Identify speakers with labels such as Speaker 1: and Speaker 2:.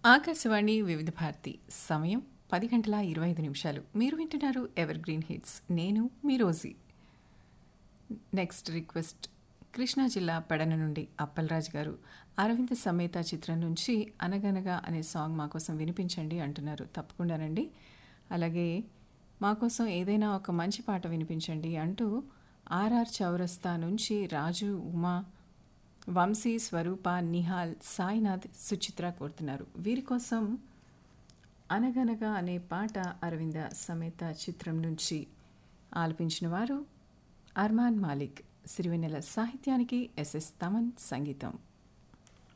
Speaker 1: ఆకాశవాణి వివిధ భారతి సమయం పది గంటల ఇరవై ఐదు నిమిషాలు మీరు వింటున్నారు ఎవర్ గ్రీన్ హిట్స్ నేను మీ రోజీ నెక్స్ట్ రిక్వెస్ట్ కృష్ణా జిల్లా పెడన నుండి అప్పలరాజు గారు అరవింద్ సమేత చిత్రం నుంచి అనగనగా అనే సాంగ్ మా కోసం వినిపించండి అంటున్నారు తప్పకుండానండి అలాగే మా కోసం ఏదైనా ఒక మంచి పాట వినిపించండి అంటూ ఆర్ఆర్ చౌరస్తా నుంచి రాజు ఉమా వంశీ స్వరూప నిహాల్ సాయినాథ్ సుచిత్ర కోరుతున్నారు వీరి కోసం అనగనగా అనే పాట అరవింద సమేత చిత్రం నుంచి ఆలపించిన వారు అర్మాన్ మాలిక్ సిరివెన్నెల సాహిత్యానికి ఎస్ఎస్ తమన్ సంగీతం